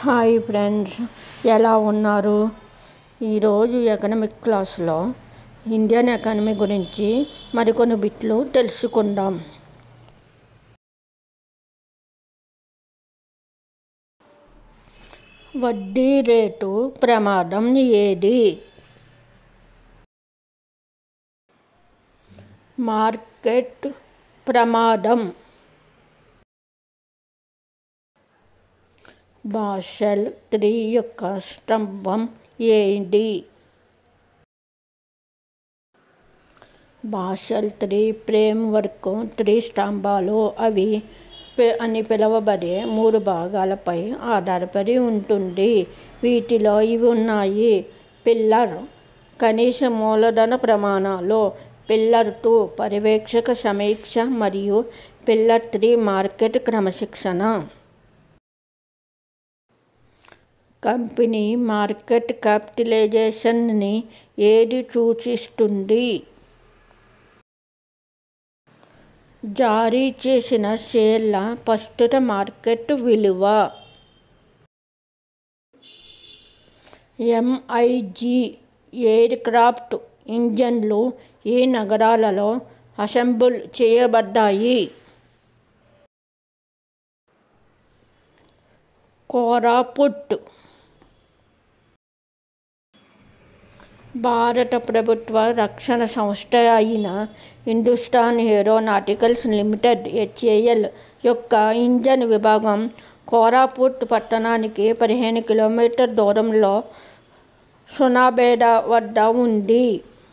hi friends ఎలా ఉన్నారు ఈరోజు ఎకనమిక్ క్లాస్లో ఇండియన్ ఎకానమీ గురించి మరికొన్ని బిట్లు తెలుసుకుందాం వడ్డీ రేటు ప్రమాదం ఏది మార్కెట్ ప్రమాదం బాషెల్ త్రీ యొక్క స్తంభం ఏది Basel three framework three స్తంభాలు అవి పి- అని పిలువబడే మూడు భాగాలపై ఆధారపడి ఉంటుంది వీటిలో ఇవి ఉన్నాయి పిల్లర్ కనీస మూలధన ప్రమాణాలు పిల్లర్ టూ పర్యవేక్షక సమీక్ష మరియు పిల్లర్ త్రీ మార్కెట్ క్రమశిక్షణ కంపెనీ మార్కెట్ క్యాపిటలైజేషన్ని ఏది సూచిస్తుంది జారీ చేసిన షేర్ల ప్రస్తుత మార్కెట్ విలువ ఎంఐజీ ఎయిర్ క్రాఫ్ట్ ఇంజన్లు ఈ నగరాలలో అసెంబుల్ చేయబడ్డాయి కోరాపుట్ భారత ప్రభుత్వ రక్షణ సంస్థ అయిన హిందుస్థాన్ ఏరోనాటికల్స్ లిమిటెడ్ హెచ్ఏఎల్ యొక్క ఇంజన్ విభాగం కోరాపుట్ పట్టణానికి పదిహేను కిలోమీటర్ దూరంలో సునాబేడ వద్ద ఉంది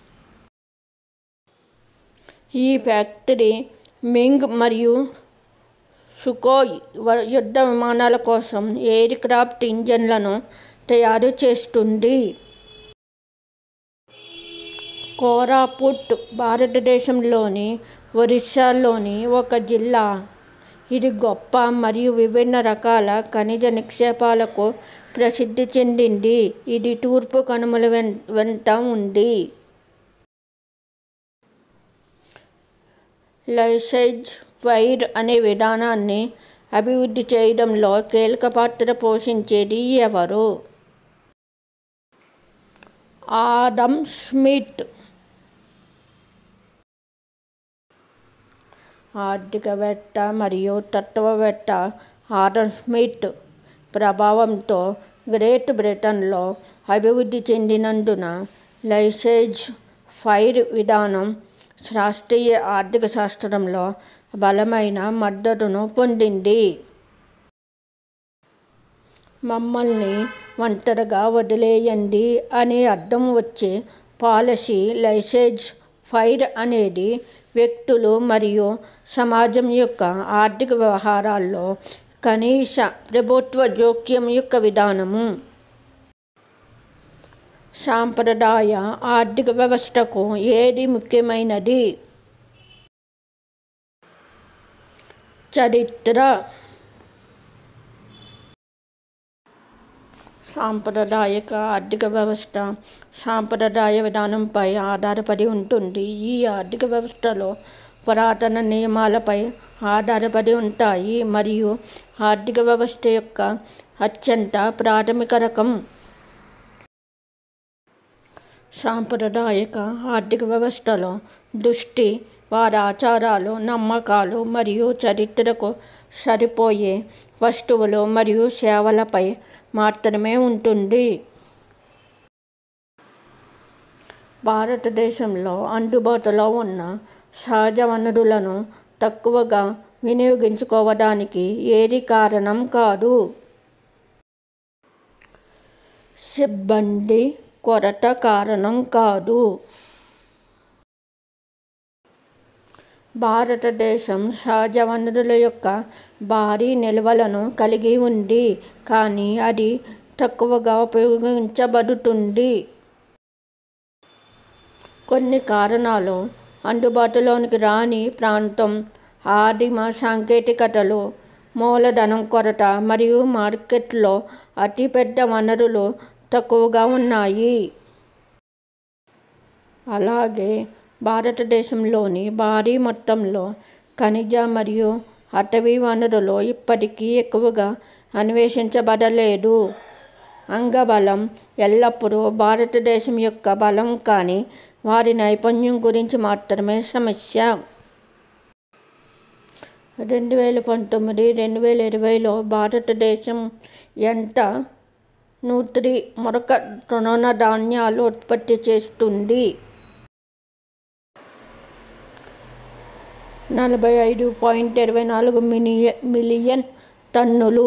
ఈ ఫ్యాక్టరీ మింగ్ మరియు సుకోయ్ వ- యుద్ధ విమానాల కోసం ఎయిర్ క్రాఫ్ట్ ఇంజన్లను తయారు చేస్తుంది కోరాపుట్ భారతదేశంలోని ఒరిస్సాలోని ఒక జిల్లా ఇది గొప్ప మరియు విభిన్న రకాల ఖనిజ నిక్షేపాలకు ప్రసిద్ధి చెందింది ఇది తూర్పు కనుమల వెన్- వెంట ఉంది లైసైజ్ ఫైర్ అనే విధానాన్ని అభివృద్ధి చేయడంలో కీలక పాత్ర పోషించేది ఎవరు ఆడమ్ స్మిత్ ఆర్థికవేత్త మరియు తత్వవేత్త ఆడమ్ స్మిత్ ప్రభావంతో గ్రేట్ బ్రిటన్లో అభివృద్ధి చెందినందున లైసేజ్ ఫైర్ విధానం శాస్త్రీయ ఆర్థిక శాస్త్రంలో బలమైన మద్దతును పొందింది మమ్మల్ని ఒంటరిగా వదిలేయండి అనే అర్థం వచ్చే పాలసీ లైసేజ్ ఫైర్ అనేది వ్యక్తులు మరియు సమాజం యొక్క ఆర్థిక వ్యవహారాల్లో కనీస ప్రభుత్వ జోక్యం యొక్క విధానము సాంప్రదాయ ఆర్థిక వ్యవస్థకు ఏది ముఖ్యమైనది చరిత్ర సాంప్రదాయక ఆర్థిక వ్యవస్థ సాంప్రదాయ విధానంపై ఆధారపడి ఉంటుంది ఈ ఆర్థిక వ్యవస్థలో పురాతన నియమాలపై ఆధారపడి ఉంటాయి మరియు ఆర్థిక వ్యవస్థ యొక్క అత్యంత ప్రాథమిక రకం సాంప్రదాయక ఆర్థిక వ్యవస్థలో దృష్టి వారి ఆచారాలు నమ్మకాలు మరియు చరిత్రకు సరిపోయే వస్తువులు మరియు సేవలపై మాత్రమే ఉంటుంది భారతదేశంలో అందుబాటులో ఉన్న సహజ వనరులను తక్కువగా వినియోగించుకోవడానికి ఏది కారణం కాదు సిబ్బంది కొరత కారణం కాదు భారతదేశం సహజ వనరుల యొక్క భారీ నిల్వలను కలిగి ఉంది కానీ అది తక్కువగా ఉపయోగించబడుతుంది కొన్ని కారణాలు అందుబాటులోనికి రాని ప్రాంతం ఆదిమ సాంకేతికతలు మూలధనం కొరత మరియు మార్కెట్లో అతిపెద్ద వనరులు తక్కువగా ఉన్నాయి అలాగే భారతదేశంలోని భారీ మొత్తంలో ఖనిజ మరియు అటవీ వనరులు ఇప్పటికీ ఎక్కువగా అన్వేషించబడలేదు అంగబలం ఎల్లప్పుడూ భారతదేశం యొక్క బలం కానీ వారి నైపుణ్యం గురించి మాత్రమే సమస్య రెండు వేల పంతొమ్మిది రెండు వేల ఇరవైలో భారతదేశం ఎంత నూత్రి మొరక తృణధాన్యాలు ఉత్పత్తి చేస్తుంది నలభై ఐదు పాయింట్ ఇరవై నాలుగు మిలియ మిలియన్ టన్నులు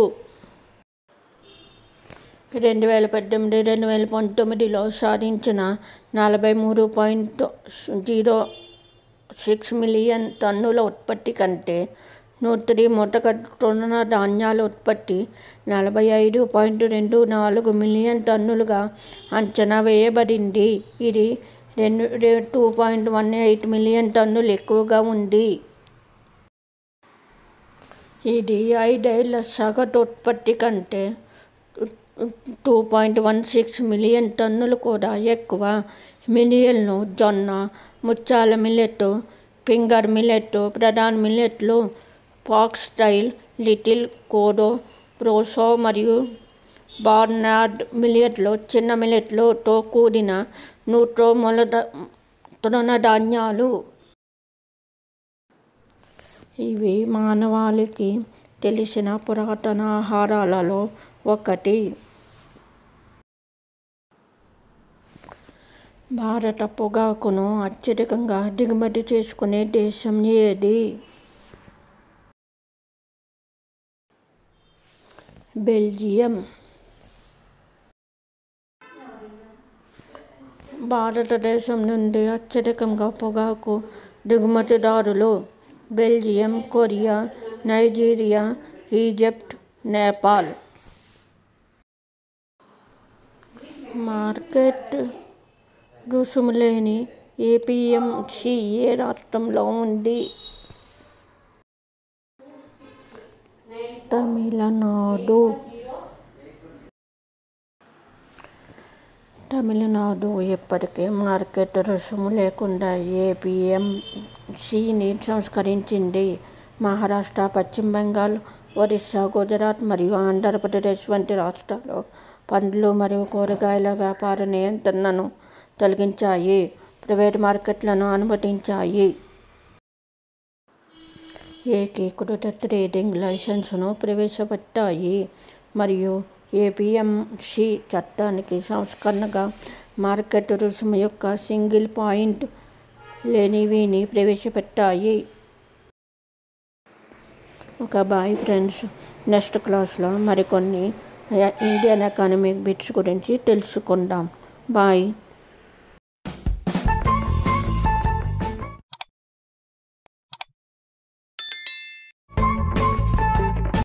రెండు వేల పద్దెనిమిది రెండు వేల పంతొమ్మిదిలో సాధించిన నలభై మూడు పాయింట్ జీరో సిక్స్ మిలియన్ టన్నుల ఉత్పత్తి కంటే నూతని మొదక తృణధాన్యాల ఉత్పత్తి నలభై ఐదు పాయింట్ రెండు నాలుగు మిలియన్ టన్నులుగా అంచనా వేయబడింది ఇది రెండు two point one eight million టన్నులు ఎక్కువగా ఉంది ఇది ఐదేళ్ల సగటు ఉత్పత్తి కంటే two point one six million టన్నులు కూడా ఎక్కువ మిలియన్లు జొన్న ముత్యాల మిల్లెట్ ఫింగర్ మిల్లెట్ ప్రధాన మిల్లెట్లు ఫాక్స్టైల్ లిటిల్ కోడో ప్రోసో మరియు బార్నార్డ్ మిల్లెట్లు చిన్న మిల్లెట్లతో కూడిన నూట్రో మొలద తృణధాన్యాలు ఇవి మానవాళికి తెలిసిన పురాతన ఆహారాలలో ఒకటి భారత పొగాకును అత్యధికంగా దిగుమతి చేసుకునే దేశం ఏది బెల్జియం భారతదేశం నుండి అత్యధికంగా పొగాకు దిగుమతిదారులు Belgium Korea Nigeria Egypt Nepal market రుసుము లేని ఏపీఎంసీ ఏ రాష్ట్రంలో ఉంది తమిళనాడు తమిళనాడు ఇప్పటికే మార్కెట్ రుసుము లేకుండా ఏపీఎంసీని సంస్కరించింది మహారాష్ట్ర పశ్చిమ బెంగాల్ ఒరిస్సా గుజరాత్ మరియు ఆంధ్రప్రదేశ్ వంటి రాష్ట్రాలు పండ్లు మరియు కూరగాయల వ్యాపార నియంత్రణను తొలగించాయి ప్రైవేట్ మార్కెట్లను అనుమతించాయి ఏకీకృత ట్రేడింగ్ లైసెన్సును ప్రవేశపెట్టాయి మరియు ఏపీఎంసీ చట్టానికి సంస్కరణగా మార్కెట్ రుసుము యొక్క సింగిల్ పాయింట్ లేనివిని ప్రవేశపెట్టాయి ఒక బాయ్ ఫ్రెండ్స్ నెక్స్ట్ క్లాస్లో మరికొన్ని ఇండియన్ ఎకానమిక్ బిట్స్ గురించి తెలుసుకుందాం బాయ్